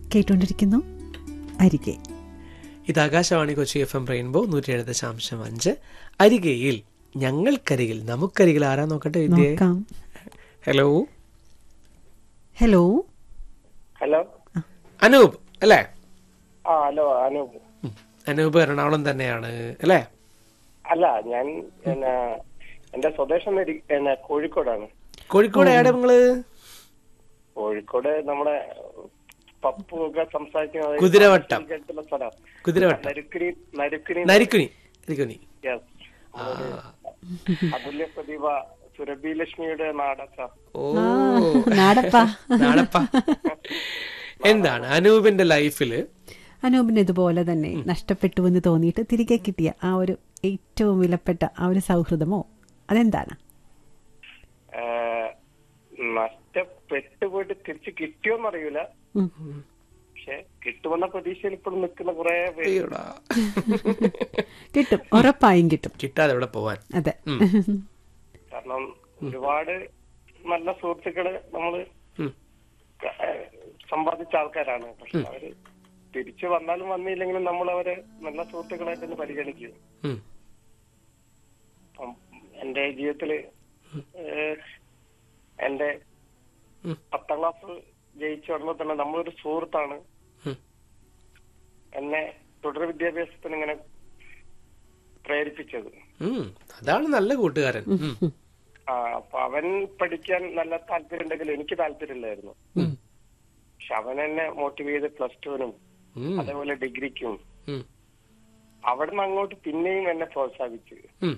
കേട്ടുകൊണ്ടിരിക്കുന്നു അരികെ ഇത് Akashvani Kochi F M rainbow നൂറ്റി ഏഴ് ദശാംശം അഞ്ച് അരികയിൽ ഞങ്ങൾക്കരികിൽ നമുക്കരികിൽ ആരാ നോക്കട്ടെ വിദ്യയെ നോക്കാം ഹലോ ഹലോ ഹലോ അനൂപ് അല്ലേ ആ ഹലോ അനൂപ് ഉം. അനൂപ് എറണാകുളം തന്നെയാണ് അല്ലേ അല്ല ഞാൻ പിന്നെ എന്റെ സ്വദേശം നെരി- പിന്നെ കോഴിക്കോടാണ് കോഴിക്കോട് എവിടെ നിങ്ങള് കോഴിക്കോട് നമ്മുടെ പപ്പു ഒക്കെ സംസാരിക്കുന്നത് കുതിരവട്ടം. കേട്ടിട്ടുള്ള സ്ഥലം കുതിരവട്ടം നരുക്കിനി നരുക്കിനി നരിക്കുനി നരിക്കുനി yes. ഒരു അതുല്യ പ്രതിഭ സുരഭി ലക്ഷ്മിയുടെ നാടക ഓ നാടപ്പ നാടപ്പ എന്താണ് അനൂപിന്റെ ലൈഫില് അനൂപിന് ഇതുപോലെ തന്നെ നഷ്ടപ്പെട്ടു എന്ന് തോന്നിയിട്ട് തിരികെ കിട്ടിയ ആ ഒരു ഏറ്റവും വിലപ്പെട്ട ആ ഒരു സൗഹൃദമോ അതെന്താണ് നഷ്ടപ്പെട്ടു പോയിട്ട് തിരിച്ച് കിട്ടിയോന്നറിയൂല ഉം. പക്ഷെ കിട്ടുമെന്ന പ്രതീക്ഷയിൽ ഇപ്പോഴും നിൽക്കുന്ന കുറെ പേര് അയ്യോടാ. കിട്ടും ഉറപ്പായും കിട്ടും കിട്ടാതെ എവിടെ പോവാൻ അതെ കാരണം ഒരുപാട് നല്ല സുഹൃത്തുക്കള് നമ്മള് ഉം. ക- ഏഹ് സമ്പാദിച്ച ആൾക്കാരാണ് പക്ഷെ അവര് തിരിച്ചു വന്നാലും വന്നില്ലെങ്കിലും നമ്മൾ അവരെ നല്ല സുഹൃത്തുക്കളായിട്ട് തന്നെ പരിഗണിക്കും ഉം. അപ്പം എന്റെ ജീവിതത്തില് ഏഹ് എന്റെ ഉം. പത്താം ക്ലാസ് ജയിച്ചു വരുമ്പോ തന്നെ നമ്മളൊരു സുഹൃത്താണ് ഉം. എന്നെ തുടർ വിദ്യാഭ്യാസത്തിന് ഇങ്ങനെ പ്രേരിപ്പിച്ചത് ഉം. അതാണ് നല്ല കൂട്ടുകാരൻ ഉം. ആ അപ്പൊ അവൻ പഠിക്കാൻ നല്ല താല്പര്യം ഉണ്ടെങ്കിൽ എനിക്ക് താല്പര്യമില്ലായിരുന്നു ഉം. പക്ഷെ അവൻ എന്നെ മോട്ടിവേറ്റ് ചെയ്ത് പ്ലസ് ടുവിനും ഉം. അതേപോലെ ഡിഗ്രിക്കും ഉം. അവിടെ നിന്ന് അങ്ങോട്ട് പിന്നെയും എന്നെ പ്രോത്സാഹിപ്പിച്ചു ഉം.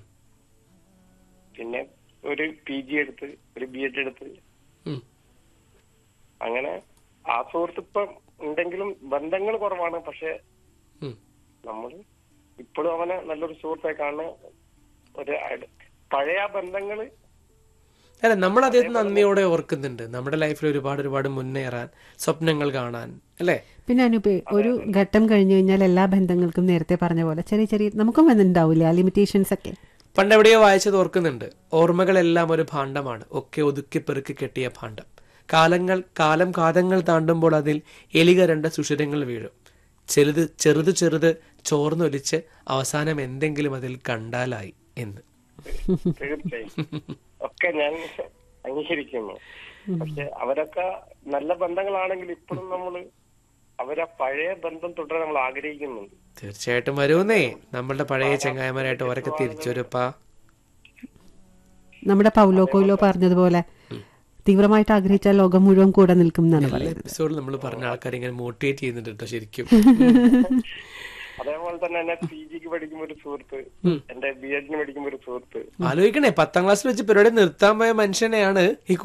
പിന്നെ ഒരു പി ജി എടുത്ത് ഒരു ബി എഡ് എടുത്ത് ഉം. അങ്ങനെ ആ സുഹൃത്ത് ഇപ്പം ഉണ്ടെങ്കിലും ബന്ധങ്ങൾ കുറവാണ് പക്ഷെ ഉം. നമ്മൾ ഇപ്പോഴും അവനെ നല്ലൊരു സുഹൃത്തായി കാണുന്ന ഒരു അയൽ- പഴയ ആ ബന്ധങ്ങള് അല്ല നമ്മൾ അദ്ദേഹത്തിന് നന്ദിയോടെ ഓർക്കുന്നുണ്ട് നമ്മുടെ ലൈഫിൽ ഒരുപാട് ഒരുപാട് മുന്നേറാൻ സ്വപ്നങ്ങൾ കാണാൻ അല്ലേ പിന്നെ അനുപേ ഒരു ഘട്ടം കഴിഞ്ഞു കഴിഞ്ഞാൽ എല്ലാ ബന്ധങ്ങൾക്കും നേരത്തെ പറഞ്ഞ പോലെ ചെറിയ ചെറിയ നമുക്കും വന്നിട്ടുണ്ടാവില്ലേ ആ ലിമിറ്റേഷൻസ് ഒക്കെ പണ്ട് എവിടെയോ വായിച്ചത് ഓർക്കുന്നുണ്ട് ഓർമ്മകളെല്ലാം ഒരു ഭാണ്ഡമാണ് ഒക്കെ ഒതുക്കി പെറുക്കി കെട്ടിയ ഭാണ്ഡം കാലങ്ങൾ കാലം കാലങ്ങൾ താണ്ടുമ്പോൾ അതിൽ എലിക രണ്ട് സുഷിരങ്ങൾ വീഴും ചെറുത് ചെറുത് ചെറുത് ചോർന്നൊലിച്ച് അവസാനം എന്തെങ്കിലും അതിൽ കണ്ടാലായി എന്ന് തീർച്ചയായും ഒക്കെ ഞാൻ അംഗീകരിക്കുന്നു പക്ഷെ അവരൊക്കെ നല്ല ബന്ധങ്ങളാണെങ്കിൽ ഇപ്പോഴും നമ്മള് അവരാ പഴയ ബന്ധം തുടരാൻ നമ്മൾ ആഗ്രഹിക്കുന്നുണ്ട് തീർച്ചയായിട്ടും വരുമെന്നേ നമ്മളുടെ പഴയ ചങ്ങായമാരായിട്ട് ഓരൊക്കെ തിരിച്ചൊരുപ്പാ നമ്മുടെ പൗലോ കൊയിലോ പറഞ്ഞതുപോലെ തീവ്രമായിട്ട് ആഗ്രഹിച്ചാൽ ലോകം മുഴുവൻ കൂടെ നിൽക്കും എന്നാണ് എല്ലാ പറയുന്നത് എപ്പിസോഡിൽ നമ്മൾ പറഞ്ഞ ആൾക്കാർ ഇങ്ങനെ മോട്ടിവേറ്റ് ചെയ്യുന്നുണ്ട് കേട്ടോ ശരിക്കും അതേപോലെ തന്നെ എന്നെ പി ജിക്ക് പഠിക്കുമ്പോ ഒരു സുഹൃത്ത് എന്റെ ബി എഡിന് പഠിക്കുമ്പോ ഒരു സുഹൃത്ത് ആലോചിക്കണേ പത്താം ക്ലാസ്സിൽ വെച്ച് പരിപാടി നിർത്താൻ പോയ മനുഷ്യനെയാണ് ഈ